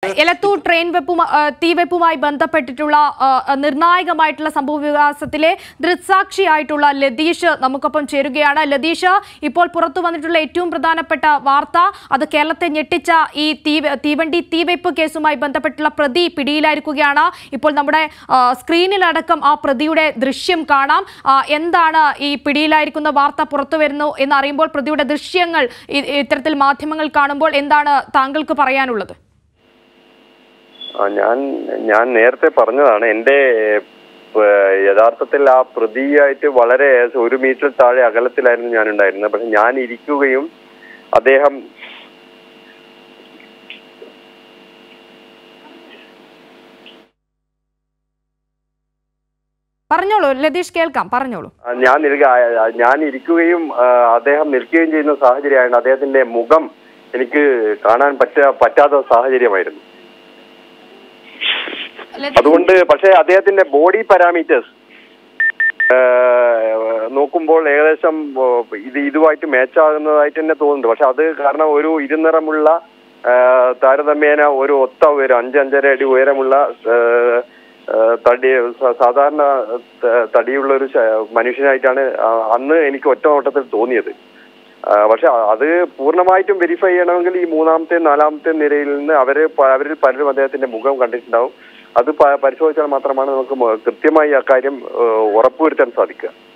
Elathur train വെപ്പും തീവെപ്പുമായി ബന്ധപ്പെട്ടിട്ടുള്ള ആ, നിർണായകമായിട്ടുള്ള സംഭവ വികാസത്തിലെ ദൃക്സാക്ഷിയായിട്ടുള്ള ലതീഷ് നമുക്കൊപ്പം ചേരുകയാണ് ലതീഷ് ഇപ്പോൾ പുറത്തു വന്നിട്ടുള്ള ഏറ്റവും പ്രധാനപ്പെട്ട വാർത്ത അത് കേരളത്തെ ഞെട്ടിച്ച ഈ തീ തീവണ്ടി തീവെപ്പ് കേസുമായി ബന്ധപ്പെട്ടുള്ള പ്രതി പിടിയിലായിരിക്കുകയാണ് ഇപ്പോൾ നമ്മുടെ ആ, സ്ക്രീനിലടക്കം ആ പ്രതിയുടെ ദൃശ്യം കാണാം ആ, എന്താണ് ഈ പിടിയിലായിരിക്കുന്ന വാർത്ത പുറത്തു വരുന്നു എന്ന് അറിയുമ്പോൾ പ്രതിയുടെ ദൃശ്യങ്ങൾ ഇ- ഇത്തരത്തിൽ മാധ്യമങ്ങൾ കാണുമ്പോൾ എന്താണ് താങ്കൾക്ക് പറയാനുള്ളത് ആ, ഞാൻ ഞാൻ നേരത്തെ പറഞ്ഞതാണ് എൻ്റെ ഏഹ്, യഥാർത്ഥത്തിൽ ആ പ്രതിയായിട്ട് വളരെ ഒരു മീറ്റർ താഴെ അകലത്തിലായിരുന്നു ഞാൻ ഉണ്ടായിരുന്നത് പക്ഷെ ഞാൻ ഇരിക്കുകയും അദ്ദേഹം പറഞ്ഞോളൂ ലതീഷ് കേൾക്കാം പറഞ്ഞോളൂ ആ, ഞാൻ നിൽക്ക- ആ, ഞാൻ ഇരിക്കുകയും ആ, അദ്ദേഹം നിൽക്കുകയും ചെയ്യുന്ന സാഹചര്യമായിരുന്നു അദ്ദേഹത്തിന്റെ മുഖം എനിക്ക് കാണാൻ പറ്റ പറ്റാത്ത സാഹചര്യമായിരുന്നു അതുകൊണ്ട് പക്ഷേ അദ്ദേഹത്തിന്റെ ബോഡി പാരാമീറ്റേഴ്സ് നോക്കുമ്പോൾ ഏകദേശം ഓ, ഇത് ഇതുമായിട്ട് മാച്ച് ആകുന്നതായിട്ട് തന്നെ തോന്നുന്നുണ്ട് പക്ഷെ അത് കാരണം ഒരു ഇരുനിറമുള്ള ആ, താരതമ്യേന ഒരു ഒത്ത ഉയരം അഞ്ചഞ്ചര അടി ഉയരമുള്ള ആ, ആ, തടി സ- സാധാരണ ത- തടിയുള്ള ഒരു ശ- മനുഷ്യനായിട്ടാണ് ആ, അന്ന് എനിക്ക് ഒറ്റ നോട്ടത്തിൽ തോന്നിയത് ആ, പക്ഷെ അത് പൂർണ്ണമായിട്ടും വെരിഫൈ ചെയ്യണമെങ്കിൽ ഈ മൂന്നാമത്തെ നാലാമത്തെ നിരയിൽ നിന്ന് അവര് പ- അവരിൽ പലരും അദ്ദേഹത്തിന്റെ മുഖം കണ്ടിട്ടുണ്ടാവും അത് പ- പരിശോധിച്ചാൽ മാത്രമാണ് നമുക്ക് മ- കൃത്യമായി അക്കാര്യം ഏഹ്, ഉറപ്പുവരുത്താൻ സാധിക്കുക